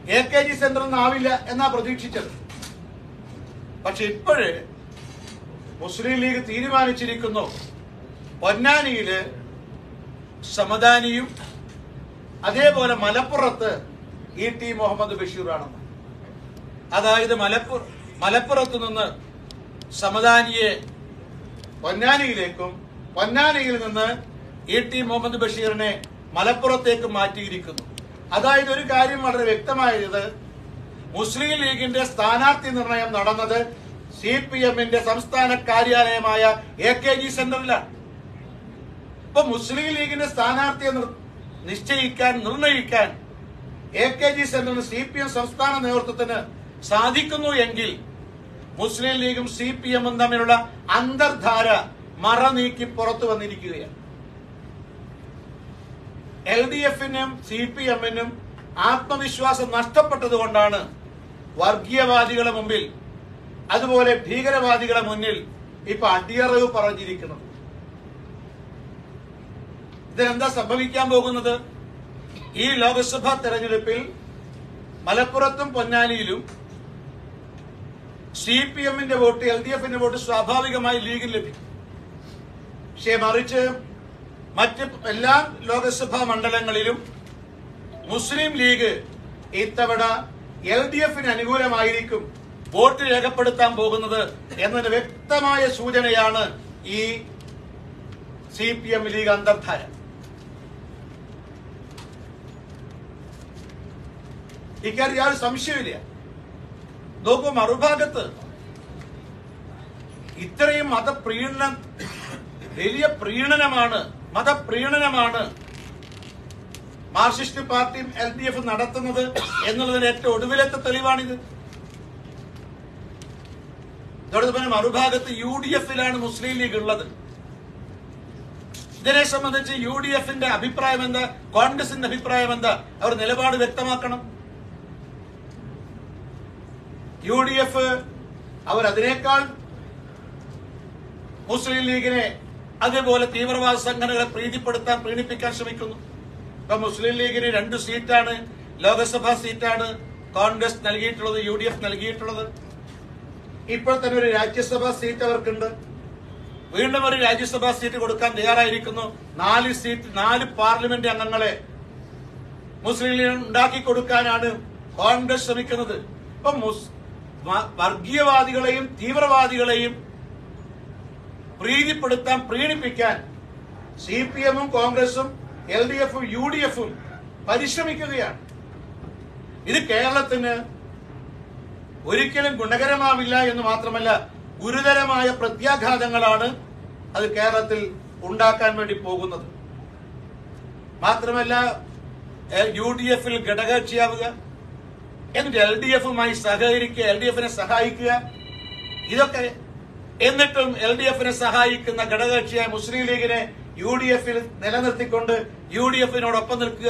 A K G സെന്ററൊന്നും ആവില്ല എന്നാ പ്രതീക്ഷിച്ചത് പക്ഷെ ഇപ്പോഴ് മുസ്ലിം ലീഗ് തീരുമാനിച്ചിരിക്കുന്നു പൊന്നാനിയില് സമദാനിയും അതേപോലെ മലപ്പുറത്ത് ഇ ടി മുഹമ്മദ് ബഷീറാണെന്ന് അതായത് മലപ്പുറ മലപ്പുറത്ത് നിന്ന് സമദാനിയെ പൊന്നാനിയിലേക്കും പൊന്നാനിയിൽ നിന്ന് ഇ ടി മുഹമ്മദ് ബഷീറിനെ മലപ്പുറത്തേക്ക് മാറ്റിയിരിക്കുന്നു അതായത് ഒരു കാര്യം വളരെ വ്യക്തമായത് മുസ്ലിം ലീഗിന്റെ സ്ഥാനാർത്ഥി നിർണയം നടന്നത് സി പി എമ്മിന്റെ സംസ്ഥാന കാര്യാലയമായ എ കെ ജി സെന്ററിലാണ് ഇപ്പൊ മുസ്ലിം ലീഗിന്റെ സ്ഥാനാർത്ഥിയെ നിർ- നിശ്ചയിക്കാൻ നിർണയിക്കാൻ എ കെ ജി സെന്ററിന് സി പി എം സംസ്ഥാന നേതൃത്വത്തിന് സാധിക്കുന്നു എങ്കിൽ മുസ്ലിം ലീഗും സി പി എമ്മും തമ്മിലുള്ള അന്തർധാര മറ നീക്കി പുറത്തു വന്നിരിക്കുകയാണ് എൽ ഡി എഫിനും സി പി എമ്മിനും ആത്മവിശ്വാസം നഷ്ടപ്പെട്ടതുകൊണ്ടാണ് വർഗീയവാദികളെ മുമ്പിൽ അതുപോലെ ഭീകരവാദികളെ മുന്നിൽ ഇപ്പൊ അടിയറവ് പറഞ്ഞിരിക്കുന്നത് ഇതിനെന്താ സംഭവിക്കാൻ പോകുന്നത് ഈ ലോക്സഭാ തെരഞ്ഞെടുപ്പിൽ മലപ്പുറത്തും പൊന്നാനിയിലും സി പി എമ്മിന്റെ വോട്ട് എൽ ഡി എഫിന്റെ വോട്ട് സ്വാഭാവികമായി ലീഗിന് ലഭിക്കും പക്ഷേ മറിച്ച് മറ്റ് എല്ലാ ലോക്സഭാ മണ്ഡലങ്ങളിലും മുസ്ലിം ലീഗ് ഇത്തവണ എൽ ഡി എഫിന് അനുകൂലമായിരിക്കും വോട്ട് രേഖപ്പെടുത്താൻ പോകുന്നത് എന്നതിന് വ്യക്തമായ സൂചനയാണ് ഈ സി പി എം ലീഗ് അന്തർധാര ഇക്കാര്യം യാതൊരു സംശയമില്ല നോക്കൂ മറുഭാഗത്ത് ഇത്രയും മതപ്രീണനം വലിയ പ്രീണനമാണ് മതപ്രീണനമാണ് മാർക്സിസ്റ്റ് പാർട്ടിയും എൽ ഡി എഫ് നടത്തുന്നത് എന്നുള്ളതിന് ഏറ്റവും ഒടുവിലത്തെ തെളിവാണിത് ഇതോടൊപ്പം തന്നെ മറുഭാഗത്ത് യു ഡി എഫിലാണ് മുസ്ലിം ലീഗ് ഉള്ളത് ഇതിനെ സംബന്ധിച്ച് യു ഡി എഫിന്റെ അഭിപ്രായം എന്താ കോൺഗ്രസിന്റെ അഭിപ്രായം എന്താ അവർ നിലപാട് വ്യക്തമാക്കണം യു ഡി എഫ് അവർ അതിനേക്കാൾ മുസ്ലിം ലീഗിനെ അതേപോലെ തീവ്രവാദ സംഘടനകളെ പ്രീതിപ്പെടുത്താൻ പ്രീണിപ്പിക്കാൻ ശ്രമിക്കുന്നു ഇപ്പൊ മുസ്ലിം ലീഗിന് രണ്ട് സീറ്റാണ് ലോക്സഭാ സീറ്റാണ് കോൺഗ്രസ് നൽകിയിട്ടുള്ളത് യു ഡി എഫ് നൽകിയിട്ടുള്ളത് ഇപ്പോൾ തന്നെ ഒരു രാജ്യസഭാ സീറ്റ് അവർക്കുണ്ട് വീണ്ടും ഒരു രാജ്യസഭാ സീറ്റ് കൊടുക്കാൻ തയ്യാറായിരിക്കുന്നു നാല് സീറ്റ് നാല് പാർലമെന്റ് അംഗങ്ങളെ മുസ്ലിം ലീഗ് ഉണ്ടാക്കി കൊടുക്കാനാണ് കോൺഗ്രസ് ശ്രമിക്കുന്നത് ഇപ്പൊ മുസ് വ- വർഗീയവാദികളെയും തീവ്രവാദികളെയും പ്രീതിപ്പെടുത്താൻ പ്രീണിപ്പിക്കാൻ സി പി എമ്മും കോൺഗ്രസും എൽ ഡി എഫും യു ഡി എഫും പരിശ്രമിക്കുകയാണ് ഇത് കേരളത്തിന് ഒരിക്കലും ഗുണകരമാവില്ല എന്ന് മാത്രമല്ല ഗുരുതരമായ പ്രത്യാഘാതങ്ങളാണ് അത് കേരളത്തിൽ ഉണ്ടാക്കാൻ വേണ്ടി പോകുന്നത് മാത്രമല്ല യു ഡി എഫിൽ ഘടകകക്ഷിയാവുക എന്നിട്ട് എൽ ഡി എഫുമായി സഹകരിക്കുക എൽ ഡി എഫിനെ സഹായിക്കുക ഇതൊക്കെ എന്നിട്ടും എൽ ഡി എഫിനെ സഹായിക്കുന്ന ഘടകകക്ഷിയായ മുസ്ലിം ലീഗിനെ യു ഡി എഫിൽ നിലനിർത്തിക്കൊണ്ട് യു ഡി എഫിനോടൊപ്പം നിൽക്കുക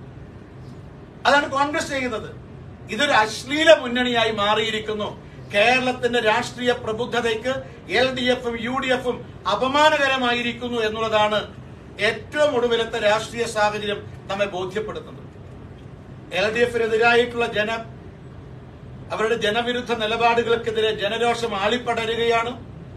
അതാണ് കോൺഗ്രസ് ചെയ്യുന്നത് ഇതൊരു അശ്ലീല മുന്നണിയായി മാറിയിരിക്കുന്നു കേരളത്തിന്റെ രാഷ്ട്രീയ പ്രബുദ്ധതയ്ക്ക് എൽ ഡി എഫും യു ഡി എഫും അപമാനകരമായിരിക്കുന്നു എന്നുള്ളതാണ് ഏറ്റവും ഒടുവിലത്തെ രാഷ്ട്രീയ സാഹചര്യം നമ്മെ ബോധ്യപ്പെടുത്തുന്നത് എൽ ഡി എഫിനെതിരായിട്ടുള്ള ജന അവരുടെ ജനവിരുദ്ധ നിലപാടുകൾക്കെതിരെ ജനരോഷം ആളിപ്പടരുകയാണ്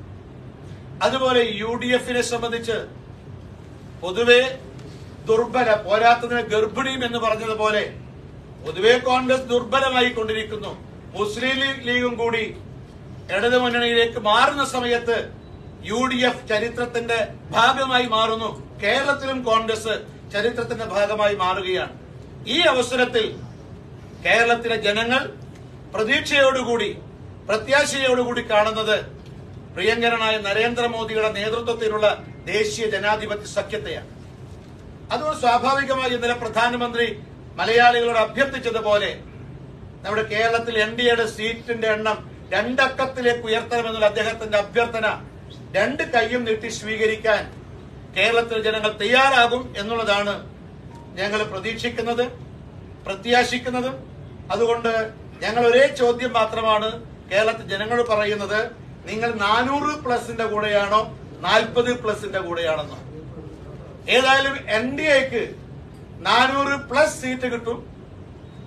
അതുപോലെ യു ഡി എഫിനെ സംബന്ധിച്ച് പൊതുവെ ദുർബല പോരാത്തതിന് ഗർഭിണിയും എന്ന് പറഞ്ഞതുപോലെ പൊതുവെ കോൺഗ്രസ് ദുർബലമായി കൊണ്ടിരിക്കുന്നു മുസ്ലിം ലീഗ് ലീഗും കൂടി ഇടതു മുന്നണിയിലേക്ക് മാറുന്ന സമയത്ത് യു ഡി എഫ് ചരിത്രത്തിന്റെ ഭാഗമായി മാറുന്നു കേരളത്തിലും കോൺഗ്രസ് ചരിത്രത്തിന്റെ ഭാഗമായി മാറുകയാണ് ഈ അവസരത്തിൽ കേരളത്തിലെ ജനങ്ങൾ പ്രതീക്ഷയോടുകൂടി പ്രത്യാശയോടുകൂടി കാണുന്നത് പ്രിയങ്കരനായ നരേന്ദ്രമോദിയുടെ നേതൃത്വത്തിലുള്ള ദേശീയ ജനാധിപത്യ സഖ്യത്തെയാണ് അതുകൊണ്ട് സ്വാഭാവികമായി ഇന്നലെ പ്രധാനമന്ത്രി മലയാളികളോട് അഭ്യർത്ഥിച്ചതുപോലെ നമ്മുടെ കേരളത്തിൽ എൻ ഡി എയുടെ സീറ്റിന്റെ എണ്ണം രണ്ടക്കത്തിലേക്ക് ഉയർത്തണമെന്നുള്ള അദ്ദേഹത്തിന്റെ അഭ്യർത്ഥന രണ്ട് കൈയും നീട്ടി സ്വീകരിക്കാൻ കേരളത്തിലെ ജനങ്ങൾ തയ്യാറാകും എന്നുള്ളതാണ് ഞങ്ങൾ പ്രതീക്ഷിക്കുന്നത് പ്രത്യാശിക്കുന്നത് അതുകൊണ്ട് ഞങ്ങൾ ഒരേ ചോദ്യം മാത്രമാണ് കേരളത്തിൽ ജനങ്ങൾ പറയുന്നത് നിങ്ങൾ നാനൂറ് പ്ലസിന്റെ കൂടെയാണോ നാൽപ്പത് പ്ലസിന്റെ കൂടെയാണെന്നോ ഏതായാലും എൻ ഡി എക്ക് നാനൂറ് പ്ലസ് സീറ്റ് കിട്ടും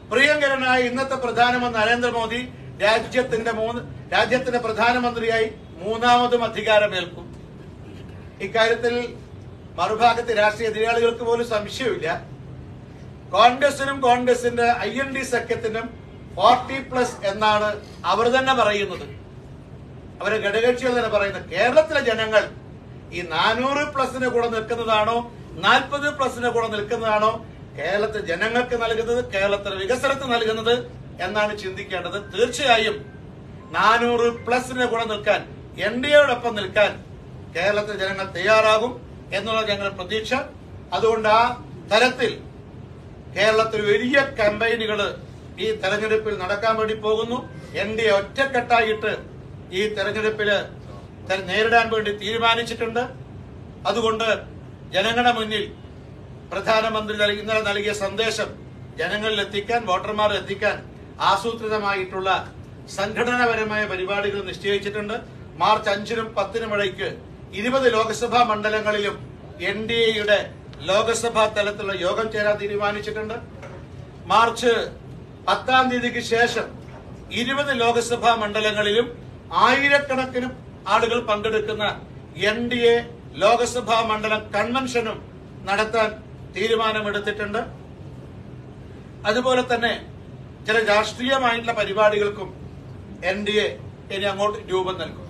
പ്രിയങ്കരനായ ഇന്നത്തെ പ്രധാനമന്ത്രി നരേന്ദ്രമോദി രാജ്യത്തിന്റെ മൂന്ന് രാജ്യത്തിന്റെ പ്രധാനമന്ത്രിയായി മൂന്നാമതും അധികാരമേൽക്കും ഇക്കാര്യത്തിൽ മറുഭാഗത്തെ രാഷ്ട്രീയ എതിരാളികൾക്ക് പോലും സംശയമില്ല കോൺഗ്രസിനും കോൺഗ്രസിന്റെ ഐ എൻ ഡി സഖ്യത്തിനും ഫോർട്ടി പ്ലസ് എന്നാണ് അവർ തന്നെ പറയുന്നത് അവരെ ഘടകകക്ഷികൾ തന്നെ പറയുന്നത് കേരളത്തിലെ ജനങ്ങൾ ഈ നാനൂറ് പ്ലസിന് കൂടെ നിൽക്കുന്നതാണോ നാൽപ്പത് പ്ലസിന് കൂടെ നിൽക്കുന്നതാണോ കേരളത്തിൽ ജനങ്ങൾക്ക് നൽകുന്നത് കേരളത്തിലെ വികസനത്തിന് നൽകുന്നത് എന്നാണ് ചിന്തിക്കേണ്ടത് തീർച്ചയായും നാനൂറ് പ്ലസിന് കൂടെ നിൽക്കാൻ എൻ ഡി എയോടൊപ്പം നിൽക്കാൻ കേരളത്തിലെ ജനങ്ങൾ തയ്യാറാകും എന്നുള്ള ഞങ്ങളുടെ പ്രതീക്ഷ അതുകൊണ്ട് ആ തരത്തിൽ കേരളത്തിൽ വലിയ ക്യാമ്പയിനുകൾ ഈ തെരഞ്ഞെടുപ്പിൽ നടക്കാൻ വേണ്ടി പോകുന്നു എൻ ഡി എ ഒറ്റക്കെട്ടായിട്ട് ഈ തെരഞ്ഞെടുപ്പില് തെ- നേരിടാൻ വേണ്ടി തീരുമാനിച്ചിട്ടുണ്ട് അതുകൊണ്ട് ജനങ്ങളുടെ മുന്നിൽ പ്രധാനമന്ത്രി നൽകി- ഇന്നലെ നൽകിയ സന്ദേശം ജനങ്ങളിൽ എത്തിക്കാൻ വോട്ടർമാർ എത്തിക്കാൻ ആസൂത്രിതമായിട്ടുള്ള സംഘടനാപരമായ പരിപാടികൾ നിശ്ചയിച്ചിട്ടുണ്ട് മാർച്ച് അഞ്ചിനും പത്തിനും ഇടയ്ക്ക് ഇരുപത് ലോക്സഭാ മണ്ഡലങ്ങളിലും എൻ ഡി എയുടെ ലോക്സഭാ തലത്തിലുള്ള യോഗം ചേരാൻ തീരുമാനിച്ചിട്ടുണ്ട് മാർച്ച് പത്താം തീയതിക്ക് ശേഷം ഇരുപത് ലോക്സഭാ മണ്ഡലങ്ങളിലും ആയിരക്കണക്കിന് ആളുകൾ പങ്കെടുക്കുന്ന എൻ ഡി എ ലോക്സഭാ മണ്ഡലം കൺവെൻഷനും നടത്താൻ തീരുമാനമെടുത്തിട്ടുണ്ട് അതുപോലെ തന്നെ ചില രാഷ്ട്രീയമായിട്ടുള്ള പരിപാടികൾക്കും എൻ ഡി എ ഇനി അങ്ങോട്ട് രൂപം നൽകും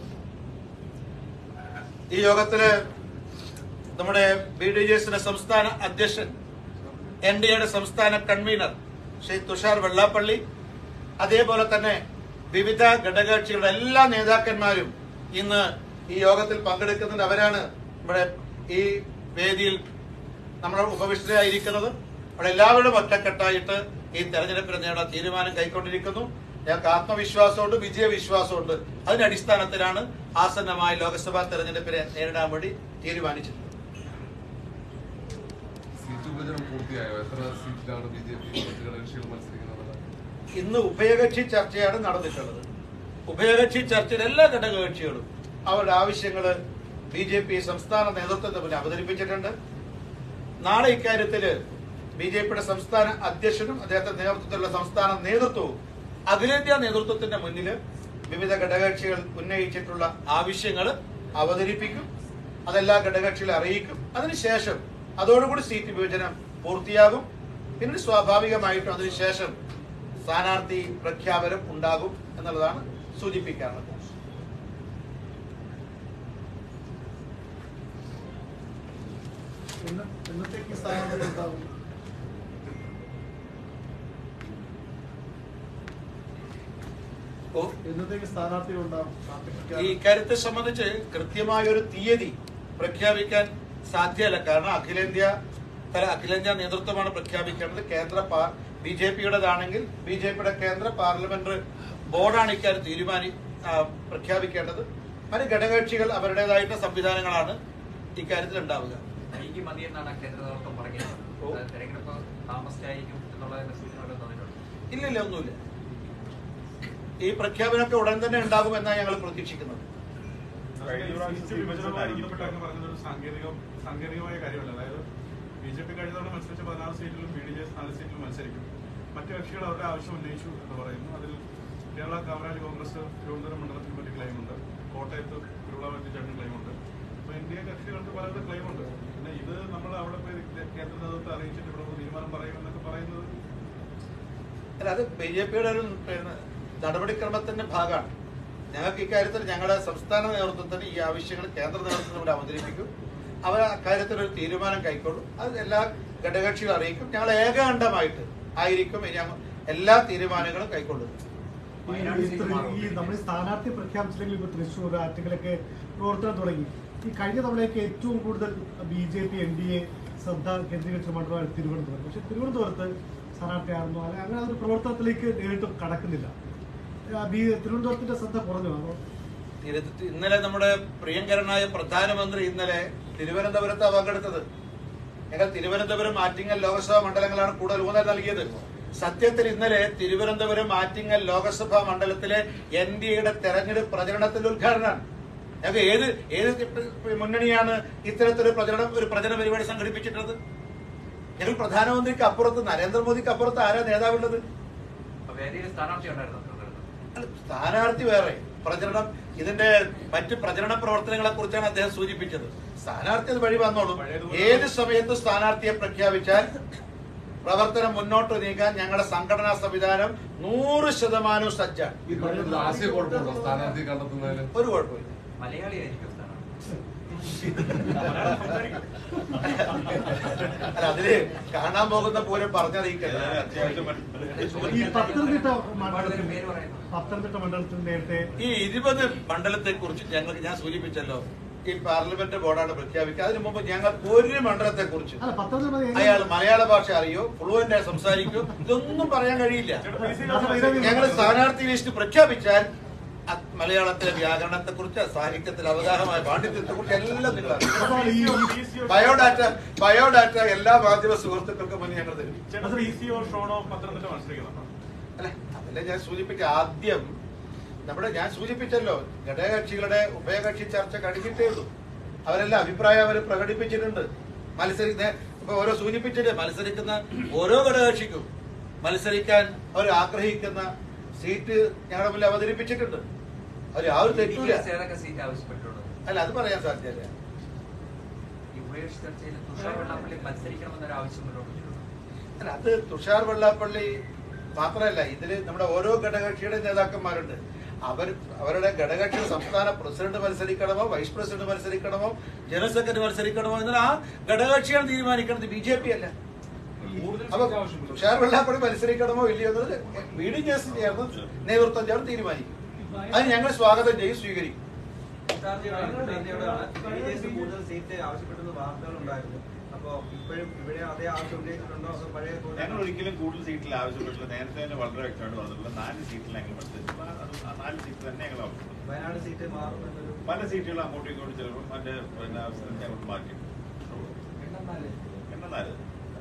ഈ യോഗത്തില് നമ്മുടെ ബി ഡി ജെ എസിന്റെ സംസ്ഥാന അധ്യക്ഷൻ എൻ ഡി എയുടെ സംസ്ഥാന കൺവീനർ ശ്രീ തുഷാർ വെള്ളാപ്പള്ളി അതേപോലെ തന്നെ വിവിധ ഘടകകക്ഷികളുടെ എല്ലാ നേതാക്കന്മാരും ഇന്ന് ഈ യോഗത്തിൽ പങ്കെടുക്കുന്നുണ്ട് അവരാണ് നമ്മുടെ ഈ വേദിയിൽ നമ്മൾ ഉപവിഷ്ടരായിരിക്കുന്നത് അവിടെ എല്ലാവരും ഒറ്റക്കെട്ടായിട്ട് ഈ തെരഞ്ഞെടുപ്പിന് നേടാൻ തീരുമാനം കൈക്കൊണ്ടിരിക്കുന്നു ഞങ്ങൾക്ക് ആത്മവിശ്വാസമുണ്ട് വിജയവിശ്വാസമുണ്ട് അതിന്റെ അടിസ്ഥാനത്തിലാണ് ആസന്നമായ ലോക്സഭാ തെരഞ്ഞെടുപ്പിനെ നേരിടാൻ വേണ്ടി തീരുമാനിച്ചിട്ടുള്ളത് സീറ്റ് വിഭജനം പൂർത്തിയായോ എത്ര സീറ്റിലാണ് ബി ജെ പി മറ്റ് ഘടകകക്ഷികൾ മത്സരിക്കുന്നത് ഇന്ന് ഉഭയകക്ഷി ചർച്ചയാണ് നടന്നിട്ടുള്ളത് ഉഭയകക്ഷി ചർച്ചയിൽ എല്ലാ ഘടകകക്ഷികളും അവരുടെ ആവശ്യങ്ങള് ബി ജെ പി സംസ്ഥാന നേതൃത്വത്തിന് മുന്നിൽ അവതരിപ്പിച്ചിട്ടുണ്ട് നാളെ ഇക്കാര്യത്തില് ബി ജെ പിയുടെ സംസ്ഥാന അധ്യക്ഷനും അദ്ദേഹത്തിന്റെ നേതൃത്വത്തിലുള്ള സംസ്ഥാന നേതൃത്വവും അഖിലേന്ത്യാ നേതൃത്വത്തിന്റെ മുന്നിൽ വിവിധ ഘടകകക്ഷികൾ ഉന്നയിച്ചിട്ടുള്ള ആവശ്യങ്ങൾ അവതരിപ്പിക്കും അതെല്ലാ ഘടകകക്ഷികളെ അറിയിക്കും അതിനുശേഷം അതോടുകൂടി സീറ്റ് വിഭജനം പൂർത്തിയാകും പിന്നീട് സ്വാഭാവികമായിട്ടും അതിനുശേഷം സ്ഥാനാർത്ഥി പ്രഖ്യാപനം ഉണ്ടാകും എന്നുള്ളതാണ് സൂചിപ്പിക്കാനുള്ളത് ഇന്ന് ഇന്നത്തേക്ക് സ്ഥാനാർത്ഥി ഉണ്ടാവും ഓ ഇന്നത്തേക്ക് സ്ഥാനാർത്ഥികൾ ഉണ്ടാവും പാർട്ടി ഈ പ്രഖ്യാപനം. കാര്യത്തെ സംബന്ധിച്ച് കൃത്യമായ ഒരു തീയതി പ്രഖ്യാപിക്കാൻ സാധ്യമല്ല കാരണം അഖിലേന്ത്യാ തല അഖിലേന്ത്യാ നേതൃത്വമാണ് പ്രഖ്യാപിക്കേണ്ടത് കേന്ദ്ര ബി ജെ പിയുടേതാണെങ്കിൽ ബി ജെ പിയുടെ കേന്ദ്ര പാർലമെന്റ് ബോർഡാണ് ഇക്കാര്യം തീരുമാനി ആ, പ്രഖ്യാപിക്കേണ്ടത് മറ്റ് ഘടകകക്ഷികൾ അവരുടേതായിട്ടുള്ള സംവിധാനങ്ങളാണ് ഇക്കാര്യത്തിൽ ഉണ്ടാവുക വൈകി മതിയെന്നാണ് കേന്ദ്ര നേതൃത്വം പറഞ്ഞത് ഓ. അത് തെരഞ്ഞെടുപ്പ് താമസിച്ചായിരിക്കും എന്നുള്ളതിന്റെ സൂചനകൾ തന്നിട്ടുണ്ട് ഇല്ലില്ല ഒന്നുമില്ല ഈ പ്രഖ്യാപനമൊക്കെ ഉടൻ തന്നെ ഉണ്ടാകുമെന്നാണ് ഞങ്ങൾ പ്രതീക്ഷിക്കുന്നത് കഴിഞ്ഞ പ്രാവശ്യം സീറ്റ് വിഭജനവുമായി ബന്ധപ്പെട്ട് അങ്ങ് പറയുന്നത് ഒരു സാങ്കേതിക സാങ്കേതികമായ കാര്യമല്ല അതായത് ബി ജെ പി കഴിഞ്ഞ തവണ മത്സരിച്ച പതിനാറ് സീറ്റിലും ബി ഡി ജെ നാല് സീറ്റിലും മത്സരിക്കും മറ്റു കക്ഷികൾ അവരുടെ ആവശ്യം ഉന്നയിച്ചു എന്ന് പറയുന്നു അതിൽ കേരള കാമരാജ് കോൺഗ്രസ് തിരുവനന്തപുരം മണ്ഡലത്തിൽ പറ്റി ക്ലെയിമുണ്ട് കോട്ടയത്ത് തിരുവിളാമറ്റി ചേട്ടൻ ക്ലെയിമുണ്ട് അപ്പൊ എൻ ഡി എ കക്ഷികൾക്ക് പലരുടെ ക്ലെയിമുണ്ട് പിന്നെ ഇത് നമ്മൾ അവിടെ പോയി കേന്ദ്ര നേതൃത്വത്തെ അറിയിച്ചിട്ട് ഇവിടെ ഒരു തീരുമാനം പറയുമെന്നൊക്കെ പറയുന്നത് അല്ല അത് ബി ജെ പിയുടെ ഒരു പിന്നെ നടപടിക്രമത്തിന്റെ ഭാഗമാണ് ഞങ്ങൾക്ക് ഇക്കാര്യത്തിൽ ഞങ്ങളുടെ സംസ്ഥാന നേതൃത്വത്തിന് ഈ ആവശ്യങ്ങൾ കേന്ദ്ര നേതൃത്വത്തിലൂടെ അവതരിപ്പിക്കും അവർ അക്കാര്യത്തിൽ ഒരു തീരുമാനം കൈക്കൊള്ളും അത് എല്ലാ ഘടകകക്ഷികളും അറിയിക്കും ഞങ്ങൾ ഏകകണ്ഠമായിട്ട് ആയിരിക്കും ഇനി അങ്ങ് എല്ലാ തീരുമാനങ്ങളും കൈക്കൊള്ളുന്നത് ഈ ഇത്ര- ഈ നമ്മൾ സ്ഥാനാർത്ഥി പ്രഖ്യാപിച്ചില്ലെങ്കിൽ ഇപ്പൊ തൃശ്ശൂർ ആറ്റുകളൊക്കെ പ്രവർത്തനം തുടങ്ങി ഈ കഴിഞ്ഞ തവണയൊക്കെ ഏറ്റവും കൂടുതൽ B J P N D A ശ്രദ്ധ കേന്ദ്രീകരിച്ച മണ്ഡലമാണ് തിരുവനന്തപുരം പക്ഷെ തിരുവനന്തപുരത്ത് സ്ഥാനാർത്ഥിയായിരുന്നു അല്ലെ അങ്ങനെ ഒരു പ്രവർത്തനത്തിലേക്ക് നേരിട്ട് കടക്കുന്നില്ല ആ, ബി തിരുവനന്തപുരത്തിന്റെ ശ്രദ്ധ കുറഞ്ഞു അതോ തിരു- ഇന്നലെ നമ്മുടെ പ്രിയങ്കരനായ പ്രധാനമന്ത്രി ഇന്നലെ തിരുവനന്തപുരത്താണ് പങ്കെടുത്തത് ഞങ്ങൾ തിരുവനന്തപുരം ആറ്റിങ്ങൽ ലോക്സഭാ മണ്ഡലങ്ങളാണ് കൂടുതൽ ഊന്നൽ നൽകിയത് സത്യത്തിൽ ഇന്നലെ തിരുവനന്തപുരം ആറ്റിങ്ങൽ ലോക്സഭാ മണ്ഡലത്തിലെ എൻ ഡി എയുടെ തെരഞ്ഞെടുപ്പ് പ്രചരണത്തിന്റെ ഉദ്ഘാടനമാണ് ഞങ്ങൾക്ക് ഏത് ഏത് മുന്നണിയാണ് ഇത്തരത്തിലൊരു പ്രചരണം ഒരു പ്രചരണ പരിപാടി സംഘടിപ്പിച്ചിട്ടുള്ളത് ഞങ്ങൾ പ്രധാനമന്ത്രിക്ക് അപ്പുറത്ത് നരേന്ദ്രമോദിക്ക് അപ്പുറത്ത് ആരാ നേതാവുള്ളത് വേദിയിൽ സ്ഥാനാർത്ഥി ഉണ്ടായിരുന്നു അല്ല, സ്ഥാനാർത്ഥി വേറെ പ്രചരണം ഇതിന്റെ മറ്റ് പ്രചരണ പ്രവർത്തനങ്ങളെ കുറിച്ചാണ് അദ്ദേഹം സൂചിപ്പിച്ചത് സ്ഥാനാർത്ഥി അത് വഴി വന്നോളൂ ഏത് സമയത്തും സ്ഥാനാർത്ഥിയെ പ്രഖ്യാപിച്ചാൽ പ്രവർത്തനം മുന്നോട്ട് നീക്കാൻ ഞങ്ങളുടെ സംഘടനാ സംവിധാനം നൂറ് ശതമാനവും സജ്ജാണ് ഈ പറഞ്ഞതിൽ ആശയക്കുഴപ്പമുണ്ടോ സ്ഥാനാർത്ഥി കണ്ടെത്തുന്നതിന് ഒരു കുഴപ്പമില്ല മലയാളിയായിരിക്കും സ്ഥാനാർത്ഥി അല്ല അതില് കാണാൻ പോകുന്ന പൂരം പറഞ്ഞറിയിക്കല്ല ഈ പത്തനംതിട്ട ഒരുപാട് മണ്ഡലത്തിൽ പേര് പറയുന്നു പത്തനംതിട്ട മണ്ഡലത്തിൽ നേരത്തെ ഈ ഇരുപത് മണ്ഡലത്തെ കുറിച്ച് ഞങ്ങൾക്ക് ഞാൻ സൂചിപ്പിച്ചല്ലോ ഈ പാർലമെന്റ് ബോർഡാണ് പ്രഖ്യാപിക്കുക അതിനു മുമ്പ് ഞങ്ങൾ ഒരു മണ്ഡലത്തെ കുറിച്ച് അല്ല പത്തനംതിട്ട അയാൾ മലയാള ഭാഷ അറിയോ ഫ്ലുവന്റ് ആയി സംസാരിക്കോ ഇതൊന്നും പറയാൻ കഴിയില്ല ഞങ്ങൾ സ്ഥാനാർത്ഥി ലിസ്റ്റ് പ്രഖ്യാപിച്ചാൽ അത് മലയാളത്തിലെ വ്യാകരണത്തെ കുറിച്ച് സാഹിത്യത്തിലെ അവഗാഹമായ പാണ്ഡിത്യത്തെ കുറിച്ച് എല്ലാം നിങ്ങൾ അറിയും. ബയോഡാറ്റ ബയോഡാറ്റ എല്ലാ മാധ്യമ സുഹൃത്തുക്കൾക്കും മുന്നേ ഞങ്ങൾ തരും ചേട്ടാ പി സി ഓർ ഷോണോ പത്തനംതിട്ട മത്സരിക്കുന്നുണ്ടോ അല്ല അതല്ലേ ഞാൻ സൂചിപ്പിച്ച ആദ്യം നമ്മുടെ ഞാൻ സൂചിപ്പിച്ചല്ലോ ഘടകകക്ഷികളുടെ ഉഭയകക്ഷി ചർച്ച കഴിഞ്ഞിട്ടേ ഉള്ളൂ അവരെല്ലാം അഭിപ്രായം അവർ പ്രകടിപ്പിച്ചിട്ടുണ്ട് മത്സരിക്കുന്ന ഇപ്പൊ ഓരോ സൂചിപ്പിച്ചിട്ട് മത്സരിക്കുന്ന ഓരോ ഘടകകക്ഷിക്കും മത്സരിക്കാൻ അവർ ആഗ്രഹിക്കുന്ന സീറ്റ് ഞങ്ങളുടെ മുന്നിൽ അവതരിപ്പിച്ചിട്ടുണ്ട് അവർ ആ ഒരു തെറ്റൂല BDS ഏതൊക്കെ സീറ്റ് ആവശ്യപ്പെട്ടിട്ടുള്ളത് അല്ല അത് പറയാൻ സാധ്യതയില്ല ഈ ഉപേക്ഷ ചർച്ചയിൽ തുഷാർ വെള്ളാപ്പള്ളി മത്സരിക്കണമെന്നൊരു ആവശ്യം മുന്നോട്ട് വെച്ചിട്ടുണ്ട് അല്ല അത് തുഷാർ വെള്ളാപ്പള്ളി മാത്രമല്ല ഇതില് നമ്മുടെ ഓരോ ഘടകകക്ഷിയുടെ നേതാക്കന്മാരുണ്ട് അവർ അവരുടെ ഘടകകക്ഷി സംസ്ഥാന പ്രസിഡന്റ് മത്സരിക്കണമോ വൈസ് പ്രസിഡന്റ് മത്സരിക്കണമോ ജനറൽ സെക്രട്ടറി മത്സരിക്കണമോ എന്നാൽ ആ ഘടകകക്ഷിയാണ് തീരുമാനിക്കുന്നത് ബി ജെ പി അല്ല അപ്പൊ തുഷാർ വെള്ളാപ്പള്ളി മത്സരിക്കണമോ ഇല്ലയോ എന്നത് ബി ഡി ജെ എസ് ചേർന്ന് നേതൃത്വം ചേർന്ന് തീരുമാനിക്കും അത് ഞങ്ങൾ സ്വാഗതം ചെയ്യും സ്വീകരിക്കും കൂടുതൽ സീറ്റ് ആവശ്യപ്പെട്ടെന്ന് വാർത്തകളുണ്ടായിരുന്നു അപ്പോ ഇപ്പോഴും ഇവിടെ അതേ ആവശ്യം ഉന്നയിച്ചിട്ടുണ്ടോ അതോ പഴയ പോലെ ഞങ്ങൾ ഒരിക്കലും കൂടുതൽ സീറ്റിൽ ആവശ്യപ്പെട്ടില്ല നേരത്തെ തന്നെ വളരെ വ്യക്തമായിട്ട് പറഞ്ഞിട്ടുള്ള നാല് സീറ്റിൽ ഞങ്ങൾ മത്സരിച്ചു അത് ആ നാല് സീറ്റ് തന്നെ ഞങ്ങൾ ആവശ്യപ്പെട്ടു വയനാട് സീറ്റ് മാറുമെന്നൊരു പല സീറ്റുകൾ അങ്ങോട്ടും ഇങ്ങോട്ടും ചിലപ്പോൾ മറ്റേ പിന്നെ അവസരത്തെ അങ്ങോട്ട് മാറ്റി എണ്ണം നാല്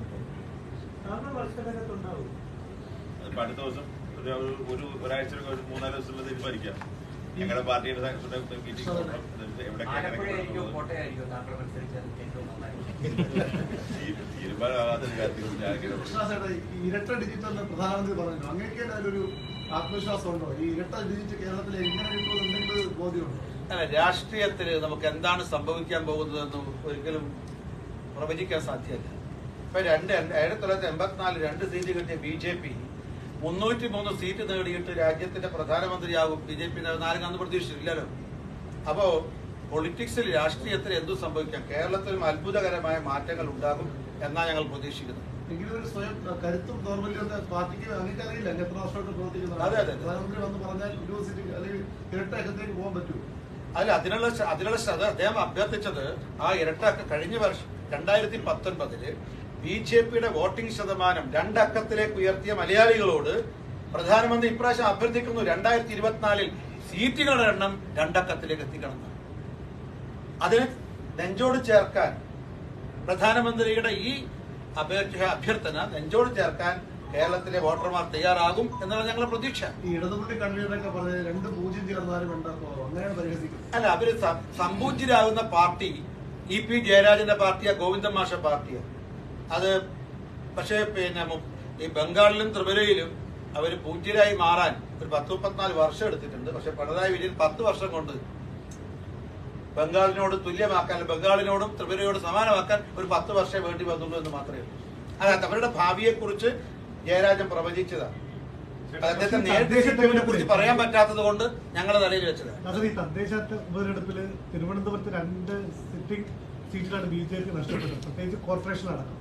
അതിപ്പോ അടുത്ത ദിവസം ഒരു ഒരു ഒരാഴ്ച ഒരു മൂന്നാല് ദിവസത്തിൽ തീരുമാനിക്കാം ഞങ്ങളുടെ പാർട്ടിയുടെ മീറ്റിംഗ് ആലപ്പുഴയായിരിക്കും കോട്ടയായിരിക്കും താങ്കൾ മത്സരിച്ചാൽ ഏറ്റവും നന്നായി തീരുമാനമാകാത്ത കാര്യത്തിൽ ഞാൻ ഇങ്ങനെ വിശ്വാസമായിട്ട് ഈ ഇരട്ട ഡിജിറ്റ് എന്ന് പ്രധാനമന്ത്രി പറഞ്ഞു അങ്ങനെയൊക്കെ അതിലൊരു ആത്മവിശ്വാസം ഉണ്ടോ ഈ ഇരട്ട ഡിജിറ്റ് കേരളത്തിൽ എങ്ങനെ കിട്ടുമെന്ന് എന്തെങ്കിലും ഒരു ബോധ്യമുണ്ടോ അല്ല രാഷ്ട്രീയത്തിൽ നമുക്ക് എന്താണ് സംഭവിക്കാൻ പോകുന്നതെന്ന് ഒരിക്കലും പ്രവചിക്കാൻ സാധ്യമല്ല ഇപ്പൊ രണ്ട് ആയിരത്തി തൊള്ളായിരത്തി എൺപത്തിനാല് രണ്ട് സീറ്റ് കിട്ടിയ ബി ജെ പി മുന്നൂറ്റി മൂന്ന് സീറ്റ് നേടിയിട്ട് രാജ്യത്തിന്റെ പ്രധാനമന്ത്രിയാകും ബി ജെ പി നാലും അന്ന് പ്രതീക്ഷിച്ചില്ലല്ലോ അപ്പോ പൊളിറ്റിക്സിൽ രാഷ്ട്രീയത്തിൽ എന്തു സംഭവിക്കാം കേരളത്തിലും അത്ഭുതകരമായ മാറ്റങ്ങൾ ഉണ്ടാകും എന്നാ ഞങ്ങൾ പ്രതീക്ഷിക്കുന്നത് എങ്കിലും ഒരു സ്വയം കരുത്തും ദൗർബല്യം പാർട്ടിക്ക് അങ്ങനെയൊക്കെ എത്ര വർഷമായിട്ട് പ്രവർത്തിക്കുന്നതാണ് അതെ, അതെ. പ്രധാനമന്ത്രി വന്ന് പറഞ്ഞാൽ ഇരുപത് സീറ്റ് അല്ലെങ്കിൽ ഇരട്ട അക്കത്തേക്ക് പോകാൻ പറ്റുമോ അല്ല അതിനുള്ള ശ- അതിനുള്ള ശ്രദ്ധ അദ്ദേഹം അഭ്യർത്ഥിച്ചത് ആ ഇരട്ട കഴിഞ്ഞ വർഷം രണ്ടായിരത്തി പത്തൊൻപതില് ബി ജെ പിയുടെ വോട്ടിംഗ് ശതമാനം രണ്ടക്കത്തിലേക്ക് ഉയർത്തിയ മലയാളികളോട് പ്രധാനമന്ത്രി ഇപ്രാവശ്യം അഭ്യർത്ഥിക്കുന്നു രണ്ടായിരത്തി ഇരുപത്തിനാലിൽ സീറ്റുകളുടെ എണ്ണം രണ്ടക്കത്തിലേക്ക് എത്തിക്കണം എന്ന്. അതിന് നെഞ്ചോട് ചേർക്കാൻ പ്രധാനമന്ത്രിയുടെ ഈ അപേക്ഷ അഭ്യർത്ഥന നെഞ്ചോട് ചേർക്കാൻ കേരളത്തിലെ വോട്ടർമാർ തയ്യാറാകും എന്നുള്ള ഞങ്ങളുടെ പ്രതീക്ഷ ഈ ഇടതുമുട്ടി കൺവീനറൊക്കെ പറഞ്ഞത് രണ്ട് പൂജ്യം ചേർന്നാലും ഉണ്ടാക്കുമോ അങ്ങനെയാണ് പരിഹസിക്കുന്നത് അല്ല അവര് സം- സംപൂജ്യരാകുന്ന പാർട്ടി ഇ പി ജയരാജന്റെ പാർട്ടിയാ ഗോവിന്ദൻ മാഷ പാർട്ടിയാ അത് പക്ഷേ പിന്നെ മു- ഈ ബംഗാളിലും ത്രിപുരയിലും അവർ പൂജ്യരായി മാറാൻ ഒരു പത്ത് മുപ്പത്തിനാല് വർഷം എടുത്തിട്ടുണ്ട് പക്ഷെ പിണറായി വിജയൻ പത്ത് വർഷം കൊണ്ട് ബംഗാളിനോട് തുല്യമാക്കാൻ ബംഗാളിനോടും ത്രിപുരയോട് സമാനമാക്കാൻ ഒരു പത്ത് വർഷം വേണ്ടി വന്നുള്ളൂ എന്ന് മാത്രമേ ഉള്ളൂ അതായത് അവരുടെ ഭാവിയെ കുറിച്ച് ജയരാജൻ പ്രവചിച്ചതാണ് അദ്ദേഹത്തെ നേരിട്ട് കുറിച്ച് പറയാൻ പറ്റാത്തത് കൊണ്ട് ഞങ്ങളുടെ തലയിൽ വെച്ചതാണ് അത് ഈ തദ്ദേശ ഉപതെരഞ്ഞെടുപ്പിൽ തിരുവനന്തപുരത്ത് രണ്ട് സിറ്റിംഗ് സീറ്റിലാണ് ബി ജെ പി നഷ്ടപ്പെട്ടത് പ്രത്യേകിച്ച് കോർപ്പറേഷൻ അടക്കം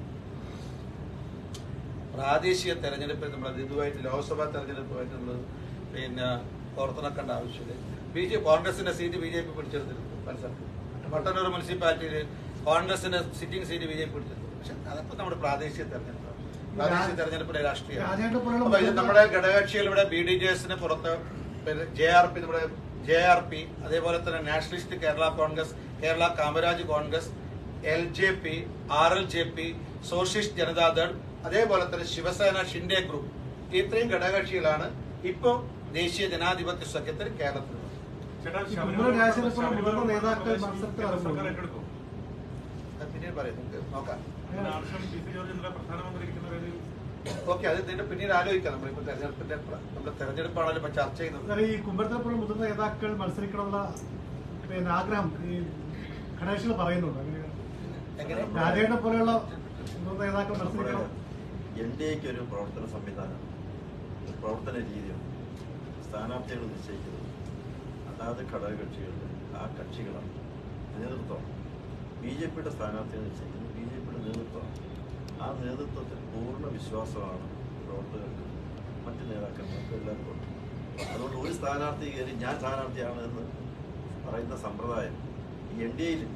പ്രാദേശിക തെരഞ്ഞെടുപ്പിൽ നമ്മൾ ഇതുമായിട്ട് ലോക്സഭാ തെരഞ്ഞെടുപ്പുമായിട്ട് നമ്മൾ പിന്നെ ഓർത്തിണക്കേണ്ട ആവശ്യമില്ല ബി ജെ കോൺഗ്രസിന്റെ സീറ്റ് ബി ജെ പി പിടിച്ചെടുത്തിരുന്നു മത്സരത്തിൽ മട്ടന്നൂർ മുനിസിപ്പാലിറ്റിയിൽ കോൺഗ്രസിന്റെ sitting seat B J P പിടിച്ചെടുത്തു പക്ഷെ അതൊക്കെ നമ്മുടെ പ്രാദേശിക തെരഞ്ഞെടുപ്പാണ് പ്രാദേശിക തെരഞ്ഞെടുപ്പിലെ രാഷ്ട്രീയം രാജേന്ദ്ര പോലുള്ള അപ്പൊ ഇത് നമ്മുടെ ഘടകകക്ഷികൾ ഇവിടെ ബി ഡി ജെ എസിന് പുറത്ത് പിന്നെ ജെ ആർ പി നമ്മുടെ ജെ ആർ പി അതേപോലെ തന്നെ nationalist Kerala Congress Kerala Kamaraj Congress L J P R L J P socialist Janata Dal അതേപോലെ തന്നെ ശിവസേന ഷിൻഡെ ഗ്രൂപ്പ് ഈ ഇത്രയും ഘടകകക്ഷികളാണ് ഇപ്പോ ദേശീയ ജനാധിപത്യ സഖ്യത്തിൽ കേരളത്തിലുള്ളത് ചേട്ടാ ഈ ശബരിമല കുമ്മനം രാജശേഖരൻ പോലുള്ള ശബരിമല മുതിർന്ന നേതാക്കൾ പ്രവേശനം മത്സരത്തിൽ കേന്ദ്ര ഇറങ്ങുമോ? സർക്കാർ ഏറ്റെടുക്കും അത് പിന്നീട് പറയും നമുക്ക് നോക്കാം അങ്ങനെ ആവശ്യം പി സി ജോർജ് ഇന്നലെ പ്രധാനമന്ത്രി ഇരിക്കുന്ന വേദിയിൽ ഓക്കെ അത് ഇതിന്റെ പിന്നീട് ആലോചിക്കാം നമ്മളിപ്പോ തെരഞ്ഞെടുപ്പിന്റെ പ്ര- നമ്മുടെ തെരഞ്ഞെടുപ്പാണല്ലോ ഇപ്പൊ ചർച്ച ചെയ്യുന്നത് സാറേ, ഈ കുമ്പഴത്തപ്പുറം മുതിർന്ന നേതാക്കൾ മത്സരിക്കണമെന്ന പിന്നെ ആഗ്രഹം ഈ ഘടകക്ഷികൾ പറയുന്നുണ്ട് അങ്ങനെ എങ്ങനെ രാജേഷിനെ പോലെയുള്ള മുതിർന്ന നേതാക്കൾ മത്സരിക്കണം എൻ ഡി എക്ക് ഒരു പ്രവർത്തന സംവിധാനം ഒരു പ്രവർത്തന രീതിയുണ്ട് സ്ഥാനാർത്ഥികൾ നിശ്ചയിക്കുന്നത് അതാത് ഘടകകക്ഷികളുടെ ആ കക്ഷികളാണ് നേതൃത്വം ബി ജെ പിയുടെ സ്ഥാനാർത്ഥികൾ നിശ്ചയിക്കുന്നത് ബി ജെ പിയുടെ നേതൃത്വമാണ് ആ നേതൃത്വത്തിൽ പൂർണ്ണ വിശ്വാസമാണ് പ്രവർത്തകർക്ക് മറ്റ് നേതാക്കന്മാർക്ക് എല്ലാവർക്കും ഉണ്ട് അതുകൊണ്ട് ഒരു സ്ഥാനാർത്ഥി കയറി ഞാൻ സ്ഥാനാർത്ഥിയാണ് എന്ന് പറയുന്ന സമ്പ്രദായം ഈ എൻ ഡി എയിലില്ല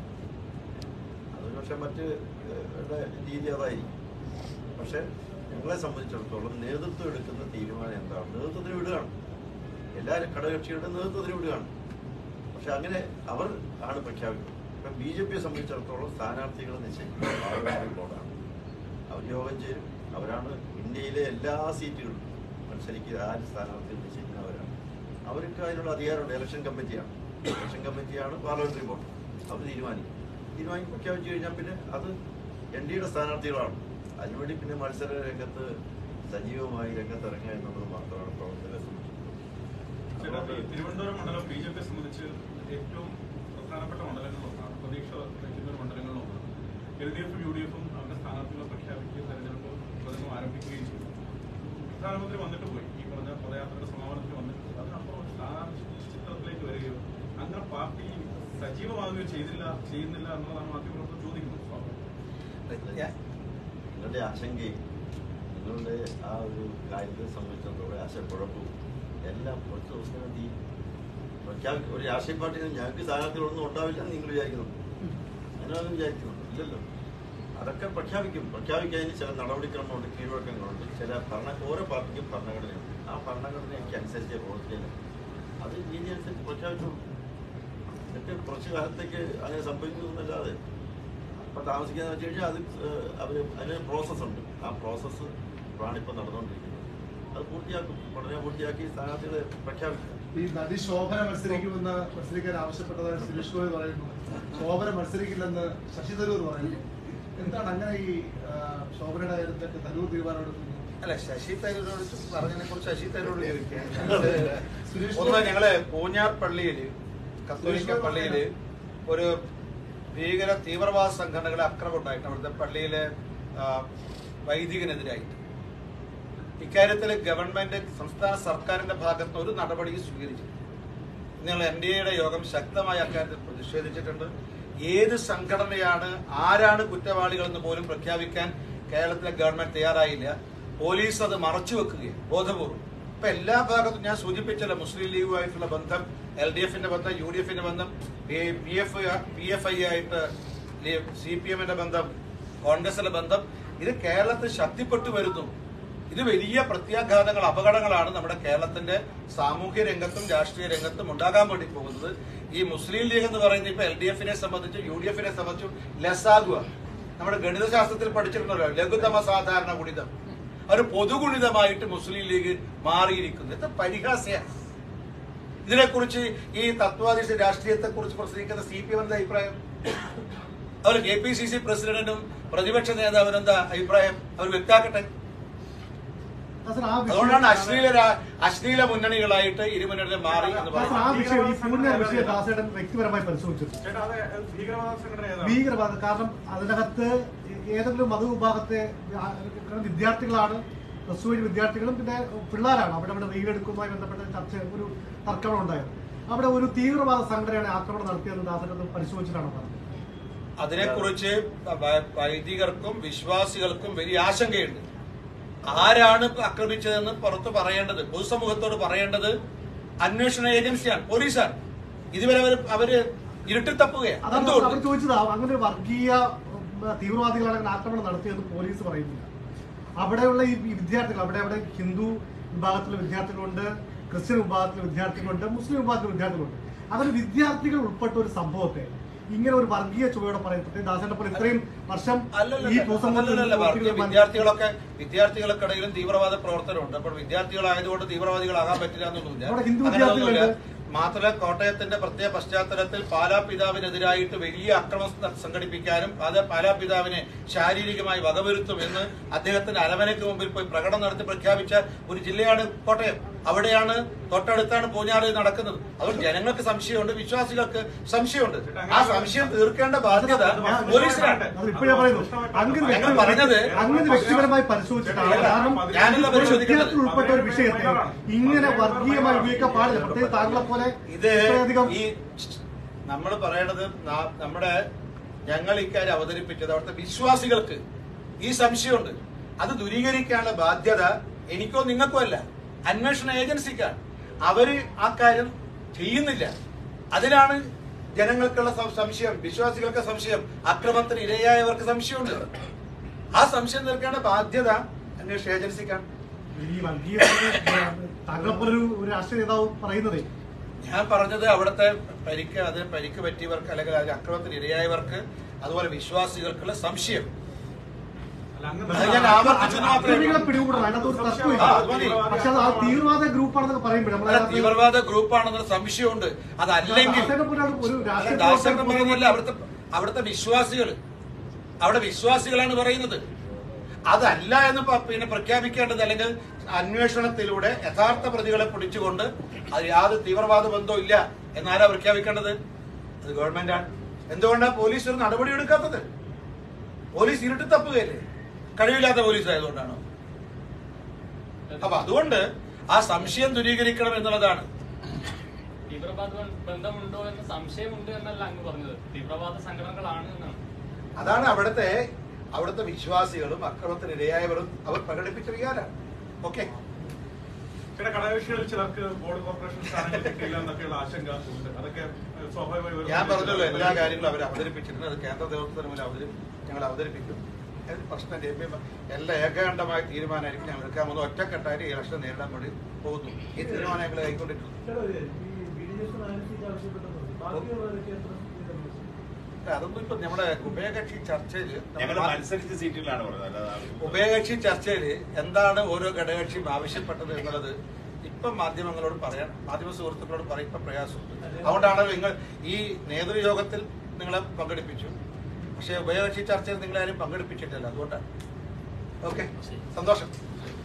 അതൊരു പക്ഷെ മറ്റ് ഏഹ്, രീതി അതായിരിക്കും പക്ഷെ ഞങ്ങളെ സംബന്ധിച്ചിടത്തോളം നേതൃത്വം എടുക്കുന്ന തീരുമാനം എന്താണ് നേതൃത്വത്തിന് വിടുകയാണ് എല്ലാ ഘടകകക്ഷികളുടെ നേതൃത്വത്തിന് വിടുകയാണ് പക്ഷെ അങ്ങനെ അവർ ആണ് പ്രഖ്യാപിക്കുന്നത് ഇപ്പം ബി ജെ പിയെ സംബന്ധിച്ചിടത്തോളം സ്ഥാനാർത്ഥികളെ നിശ്ചയിക്കുന്നത് പാർലമെന്ററി ബോർഡാണ് അവർ യോഗം ചേരും അവരാണ് ഇന്ത്യയിലെ എല്ലാ സീറ്റുകളും മത്സരിക്കുക ആര് സ്ഥാനാർത്ഥികൾ നിശ്ചയിക്കുന്നവരാണ് അവർക്ക് അതിനുള്ള അധികാരമുണ്ട് ഇലക്ഷൻ കമ്മിറ്റിയാണ് ഇലക്ഷൻ കമ്മിറ്റിയാണ് പാർലമെന്ററി ബോർഡ് അവർ തീരുമാനിക്കും തീരുമാനിക്കും പ്രഖ്യാപിച്ചു കഴിഞ്ഞാൽ പിന്നെ അത് എൻ ഡിയുടെ സ്ഥാനാർത്ഥികളാണ് അതിനുവേണ്ടി പിന്നെ മത്സര രംഗത്ത് സജീവമായി രംഗത്തിറങ്ങുക എന്നുള്ളത് മാത്രമാണ് പ്രവർത്തകരെ സംബന്ധിച്ചിടത്തോളം ചേട്ടാ, അതുകൊണ്ട് ഈ തിരുവനന്തപുരം മണ്ഡലം ബി ജെ പിയെ സംബന്ധിച്ച് ഏറ്റവും പ്രധാനപ്പെട്ട മണ്ഡലങ്ങളിലൊന്നാണ് പ്രതീക്ഷ വയ്ക്കുന്ന ഒരു മണ്ഡലങ്ങളിലൊന്നാണ് എൽ ഡി എഫും യു ഡി എഫും അവരുടെ സ്ഥാനാർത്ഥികളെ പ്രഖ്യാപിക്കുകയും തെരഞ്ഞെടുപ്പ് പ്രചരണം ആരംഭിക്കുകയും ചെയ്തു പ്രധാനമന്ത്രി വന്നിട്ട് പോയി ഈ പറഞ്ഞ പദയാത്രയുടെ സമാപനത്തിൽ വന്നിട്ട് പോയി അതിനപ്പുറം ഒരു സ്ഥാനാർത്ഥി ചിത്രത്തിലേക്ക് വരികയോ അങ്ങനെ പാർട്ടി സജീവമാകുകയോ ചെയ്തില്ല ചെയ്യുന്നില്ല എന്നുള്ളതാണ് മാധ്യമപ്രവർത്തകർ ചോദിക്കുന്നത് സ്വാഭാവികം ഞാൻ- നിങ്ങളുടെ ആശങ്കയും നിങ്ങളുടെ ആ ഒരു കാര്യത്തെ സംബന്ധിച്ചിടത്തോളം ആശയക്കുഴപ്പവും എല്ലാം കുറച്ച് ദിവസം തീ പ്രഖ്യാപിക്കും ഒരു രാഷ്ട്രീയ പാർട്ടിയിൽ ഞങ്ങൾക്ക് സ്ഥാനാർത്ഥികളൊന്നും ഉണ്ടാവില്ല എന്ന് നിങ്ങൾ വിചാരിക്കുന്നു അങ്ങനെയാണ് വിചാരിക്കുന്നുണ്ട് ഇല്ലല്ലോ അതൊക്കെ പ്രഖ്യാപിക്കും പ്രഖ്യാപിക്കുന്നതിന് ചില നടപടിക്രമമുണ്ട് കീഴ്വഴക്കങ്ങളുണ്ട് ചില ഭരണ ഓരോ പാർട്ടിക്കും ഭരണഘടനയുണ്ട് ആ ഭരണഘടനയ്ക്ക് അനുസരിച്ച് പ്രവർത്തിക്കില്ല അത് രീതി അനുസരിച്ച് പ്രഖ്യാപിച്ചോളൂ എന്നിട്ട് കുറച്ച് കാലത്തേക്ക് അങ്ങനെ സംഭവിക്കുന്നതല്ലാതെ അപ്പൊ താമസിക്കാന്ന് വെച്ച് കഴിഞ്ഞാൽ അത് ഏഹ്, അവര് അതിനൊരു പ്രോസസ്സ് ഉണ്ട് ആ പ്രോസസ്സ് ആണ് ഇപ്പൊ നടന്നുകൊണ്ടിരിക്കുന്നത് അത് പൂർത്തിയാക്കും ഉടനെ പൂർത്തിയാക്കി സ്ഥാനാർത്ഥികളെ പ്രഖ്യാപിക്കും ഈ നടി ശോഭന മത്സരിക്കുമെന്ന് മത്സരിക്കാൻ ആവശ്യപ്പെട്ടതായി സുരേഷ് ഗോപി പറയുന്നു ശോഭന മത്സരിക്കില്ലെന്ന് ശശി തരൂർ പറയുന്നു എന്താണ് അങ്ങനെ ഈ ആ, ശോഭനയുടെ കാര്യത്തൊക്കെ തരൂർ തീരുമാനമെടുക്കുന്നു അല്ല ശശി തരൂരോട് പറഞ്ഞതിനെ കുറിച്ച് ശശി തരൂരോട് ചോദിക്കാൻ സുരേഷ് ഒന്ന് ഗോപി- ഞങ്ങള് പൂഞ്ഞാർ പള്ളിയില് കത്തോലിക്ക പള്ളിയില് ഒരു ഭീകര തീവ്രവാദ സംഘടനകളെ ആക്രമണം ഉണ്ടായിട്ട് അവിടുത്തെ പള്ളിയിലെ ആ, വൈദികനെതിരായിട്ട് ഇക്കാര്യത്തിൽ ഗവൺമെന്റ് സംസ്ഥാന സർക്കാരിന്റെ ഭാഗത്ത് ഒരു നടപടിയും സ്വീകരിച്ചു നിങ്ങൾ എൻ ഡി എയുടെ യോഗം ശക്തമായ അക്കാര്യത്തിൽ പ്രതിഷേധിച്ചിട്ടുണ്ട് ഏത് സംഘടനയാണ് ആരാണ് കുറ്റവാളികൾ എന്ന് പോലും പ്രഖ്യാപിക്കാൻ കേരളത്തിലെ ഗവൺമെന്റ് തയ്യാറായില്ല പോലീസ് അത് മറച്ചു വെക്കുകയും ബോധപൂർവ്വം ഇപ്പൊ എല്ലാ ഭാഗത്തും ഞാൻ സൂചിപ്പിച്ചല്ലോ മുസ്ലിം ലീഗുമായിട്ടുള്ള ബന്ധം എൽ ഡി എഫിന്റെ ബന്ധം യു ഡി എഫിന്റെ ബന്ധം P F P F I ആയിട്ട് സി പി എമ്മിന്റെ ബന്ധം കോൺഗ്രസിന്റെ ബന്ധം ഇത് കേരളത്തിൽ ശക്തിപ്പെട്ടു വരുന്നു ഇത് വലിയ പ്രത്യാഘാതങ്ങൾ അപകടങ്ങളാണ് നമ്മുടെ കേരളത്തിന്റെ സാമൂഹ്യ രംഗത്തും രാഷ്ട്രീയ രംഗത്തും ഉണ്ടാകാൻ വേണ്ടി പോകുന്നത് ഈ മുസ്ലിം ലീഗ് എന്ന് പറയുന്നത് ഇപ്പൊ എൽ ഡി എഫിനെ സംബന്ധിച്ചും യു ഡി എഫിനെ സംബന്ധിച്ചും ലെസ്സാകുക നമ്മുടെ ഗണിതശാസ്ത്രത്തിൽ പഠിച്ചിട്ടുണ്ടല്ലോ ലഘുതമ സാധാരണ ഗുണിതം ഒരു പൊതുഗുണിതമായിട്ട് മുസ്ലിം ലീഗ് മാറിയിരിക്കുന്നു ഇത് പരിഹാസ്യ ഇതിനെക്കുറിച്ച് ഈ തത്വാധീശ രാഷ്ട്രീയത്തെ കുറിച്ച് പ്രസംഗിക്കുന്ന സി പി എമ്മിന്റെ അഭിപ്രായം അവർ കെ പി സി സി പ്രസിഡന്റിനും പ്രതിപക്ഷ നേതാവിനും എന്താ അഭിപ്രായം അവർ വ്യക്താക്കട്ടെ ദാസൻ, ആ വിഷയം- അതുകൊണ്ടാണ് അശ്ലീല രാ- അശ്ലീല മുന്നണികളായിട്ട് ഇരുമുന്നണികൾ മാറി എന്ന് ദാസൻ, പറയുന്നത് ആ വിഷയം ഈ പൂർണ്ണ വിഷയം ദാസേട്ടൻ വ്യക്തിപരമായി പരിശോധിച്ചിട്ടുണ്ട് ചേട്ടാ അത് ഭീകരവാദ സംഘടന ഏതാണ് ഭീകരവാദം കാരണം അതിനകത്ത് ഏതെങ്കിലും മതവിഭാഗത്തെ ആ- കാരണം വിദ്യാർത്ഥികളാണ് പ്ലസ് ടു കഴിഞ്ഞ വിദ്യാർത്ഥികളും പിന്നെ പിള്ളേരാണ് അവിടെ അവിടെ റെയിൽ എടുക്കുന്നതുമായി ബന്ധപ്പെട്ട ചർച്ച ഒരു തർക്കം ഉണ്ടായത് അവിടെ ഒരു തീവ്രവാദ സംഘടനയാണ് ആക്രമണം നടത്തിയെന്ന് ദാസനത് പരിശോധിച്ചിട്ടാണ് പറഞ്ഞത് അതിനെക്കുറിച്ച് വ- വൈദികർക്കും വിശ്വാസികൾക്കും വലിയ ആശങ്കയുണ്ട് ആരാണ് ആക്രമിച്ചതെന്ന് പുറത്ത് പറയേണ്ടത് പൊതുസമൂഹത്തോട് പറയേണ്ടത് അന്വേഷണ ഏജൻസിയാണ് പോലീസാണ് ഇതുവരെ അവർ അവര് ഇരുട്ടിൽ തപ്പുകയാണ് അതാണ് എന്തുകൊണ്ട് അവർ ചോദിച്ചത് അങ്ങനെ ഒരു വർഗീയ ഉം, തീവ്രവാദികളാണ് അങ്ങനെ ആക്രമണം നടത്തിയെന്ന് പോലീസ് പറയുന്നില്ല അവിടെയുള്ള ഈ ഈ വിദ്യാർത്ഥികൾ അവിടെ അവിടെ ഹിന്ദു വിഭാഗത്തിലെ വിദ്യാർത്ഥികളുണ്ട് ക്രിസ്ത്യൻ വിഭാഗത്തിലെ വിദ്യാർത്ഥികളുണ്ട് മുസ്ലിം വിഭാഗത്തിലെ വിദ്യാർത്ഥികളുണ്ട് അങ്ങനെ വിദ്യാർത്ഥികൾ ഉൾപ്പെട്ട ഒരു സംഭവത്തെ ഇങ്ങനെ ഒരു വർഗീയ ചുവയോടെ പറയുന്നത് ദാസന്റെ പോലെ ഇത്രയും വർഷം ഈ അല്ലല്ല പൊതുസമൂഹത്തിൽ വർഗീയ വിദ്യാർത്ഥികളൊക്കെ വിദ്യാർത്ഥികൾക്കിടയിലും തീവ്രവാദ പ്രവർത്തനമുണ്ട് അപ്പോൾ വിദ്യാർത്ഥികളായതുകൊണ്ട് തീവ്രവാദികളാകാൻ പറ്റില്ല എന്നൊന്നുമില്ല അവിടെ ഹിന്ദു അങ്ങനെയൊന്നുമില്ല. വിദ്യാർത്ഥികളുണ്ട്. മാത്രമല്ല കോട്ടയത്തിന്റെ പ്രത്യേക പശ്ചാത്തലത്തിൽ പാലാ പിതാവിനെതിരായിട്ട് വലിയ അക്രമം സ- സംഘടിപ്പിക്കാനും അത് പാലാ പിതാവിനെ ശാരീരികമായി വകവരുത്തുമെന്ന് അദ്ദേഹത്തിന്റെ അരമനയ്ക്ക് മുമ്പിൽ പോയി പ്രകടനം നടത്തി പ്രഖ്യാപിച്ച ഒരു ജില്ലയാണ് കോട്ടയം അവിടെയാണ് തൊട്ടടുത്താണ് പൂഞ്ഞാറ് നടക്കുന്നത് അതുകൊണ്ട് ജനങ്ങൾക്ക് സംശയമുണ്ട് വിശ്വാസികൾക്ക് സംശയമുണ്ട് ആ സംശയം തീർക്കേണ്ട ബാധ്യത പോലീസിനാണ് അത് ഇപ്പോഴേ പറയുന്നു അങ്ങനെ ഞങ്ങൾ വ്യക്തി- പറഞ്ഞത് അങ്ങനെ വ്യക്തിപരമായി പരിശോധിച്ചിട്ടാണ് അല്ല, കാരണം ഞാനല്ല ഒരു പരിശോധിക്കുന്നത്. വിദ്യാർത്ഥി ഉൾപ്പെട്ട ഒരു വിഷയത്തെ ഇങ്ങനെ വർഗീയമായി ഉപയോഗിക്കാൻ പാടില്ല പ്രത്യേകിച്ച് താങ്കളെ പോലെ ഇത് ഇത്രയധികം ഈ നമ്മൾ പറയണത് നാ- നമ്മുടെ ഞങ്ങൾ ഇക്കാര്യം അവതരിപ്പിച്ചത് അവിടുത്തെ വിശ്വാസികൾക്ക് ഈ സംശയമുണ്ട് അത് ദൂരീകരിക്കാനുള്ള ബാധ്യത എനിക്കോ നിങ്ങൾക്കോ അല്ല അന്വേഷണ ഏജൻസിക്കാണ് അവര് ആ കാര്യം ചെയ്യുന്നില്ല അതിനാണ് ജനങ്ങൾക്കുള്ള സം- സംശയം വിശ്വാസികൾക്ക് സംശയം അക്രമത്തിന് ഇരയായവർക്ക് സംശയമുണ്ട് ആ സംശയം തീർക്കേണ്ട ബാധ്യത അന്വേഷണ ഏജൻസിക്കാണ് ഈ വർഗീയ താങ്കളെ പോലെ ഒരു ഒരു രാഷ്ട്രീയ നേതാവ് പറയുന്നത് ഞാൻ പറഞ്ഞത് അവിടുത്തെ പരിക്ക് അതിന് പരിക്ക് പറ്റിയവർക്ക് അല്ലെങ്കിൽ അതിൽ അക്രമത്തിന് ഇരയായവർക്ക് അതുപോലെ വിശ്വാസികൾക്കുള്ള സംശയം അല്ല, അങ്ങ് അത് ഞാൻ ആവർത്തിച്ചു എന്ന് മാത്രമേ അക്രമികളെ ഉള്ളൂ. പിടികൂടണം അതിനകത്ത് ഒരു ആ, അത് മതി. തർക്കമില്ല പക്ഷെ അത് ആ തീവ്രവാദ ഗ്രൂപ്പാണെന്നൊക്കെ പറയുമ്പോൾ അല്ല, നമ്മളെ തീവ്രവാദ ഗ്രൂപ്പാണെന്നൊരു സംശയമുണ്ട് അതല്ലെങ്കിൽ ഒരു അല്ല, രാഷ്ട്രീയ ദാസേട്ടൻ പറയുന്നില്ല അവിടുത്തെ അവിടുത്തെ വിശ്വാസികൾ അവിടെ വിശ്വാസികളാണ് പറയുന്നത് അതല്ല എന്ന് പ- പിന്നെ പ്രഖ്യാപിക്കേണ്ടത് അല്ലെങ്കിൽ അന്വേഷണത്തിലൂടെ യഥാർത്ഥ പ്രതികളെ പിടിച്ചുകൊണ്ട് അത് യാതൊരു തീവ്രവാദ ബന്ധവും ഇല്ല എന്നാരാ പ്രഖ്യാപിക്കേണ്ടത് അത് ഗവൺമെന്റാണ് എന്തുകൊണ്ടാണ് പോലീസ് ഒരു നടപടി എടുക്കാത്തത് പോലീസ് ഇരുട്ടി തപ്പുകയല്ലേ കഴിവില്ലാത്ത പോലീസ് ആയതുകൊണ്ടാണോ അപ്പൊ അതുകൊണ്ട് ആ സംശയം ദൂരീകരിക്കണം എന്നുള്ളതാണ് തീവ്രവാദ ബന്ധമുണ്ടോ എന്ന സംശയമുണ്ട് എന്നല്ല അങ്ങ് പറഞ്ഞത് തീവ്രവാദ സംഘടനകളാണ് എന്നാണ് അതാണ് അവിടുത്തെ അവിടുത്തെ വിശ്വാസികളും അക്രമത്തിന് ഇരയായവരും അവർ പ്രകടിപ്പിച്ച വികാരമാണ് ഓക്കെ ചില ഘടകകക്ഷികളിൽ ചിലർക്ക് ബോർഡ് കോർപ്പറേഷൻ സ്ഥാനങ്ങൾ കിട്ടില്ല എന്നൊക്കെയുള്ള ആശങ്ക ഉണ്ട് അതൊക്കെ ഏഹ്, സ്വാഭാവികമായി ഒരു- ഞാൻ പറഞ്ഞല്ലോ എല്ലാ കാര്യങ്ങളും അവർ അവതരിപ്പിച്ചിട്ടുണ്ട് അത് കേന്ദ്ര നേതൃത്വത്തിന് മുന്നിൽ അവതരി ഞങ്ങൾ അവതരിപ്പിക്കും അതിന് പ്രശ്നം ലഭ്യം എല്ലാ ഏകാണ്ഡമായ തീരുമാനമായിരിക്കും ഞങ്ങൾ എടുക്കാൻ പോകുന്നത് ഒറ്റക്കെട്ടായിട്ട് ഈ ഇലക്ഷൻ നേരിടാൻ വേണ്ടി പോകുന്നു ഈ തീരുമാനം ഞങ്ങൾ കൈക്കൊണ്ടിട്ടുണ്ട് അതൊന്നും ഇപ്പൊ നമ്മുടെ ഉഭയകക്ഷി ചർച്ചയിൽ ഞങ്ങൾ മത്സരിച്ച സീറ്റുകളാണ് പറഞ്ഞത് അല്ലാതെ ആവശ്യം- ഉഭയകക്ഷി ചർച്ചയിൽ എന്താണ് ഓരോ ഘടകകക്ഷിയും ആവശ്യപ്പെട്ടത് എന്നുള്ളത് ഇപ്പം മാധ്യമങ്ങളോട് പറയാൻ മാധ്യമ സുഹൃത്തുക്കളോട് പറയാൻ ഇപ്പം പ്രയാസമുണ്ട് അതുകൊണ്ടാണ് നിങ്ങൾ ഈ നേതൃയോഗത്തിൽ നിങ്ങളെ പങ്കെടുപ്പിച്ചു പക്ഷേ ഉഭയകക്ഷി ചർച്ചയിൽ നിങ്ങളാരും പങ്കെടുപ്പിച്ചിട്ടില്ല അതുകൊണ്ടാണ് ഓക്കെ സന്തോഷം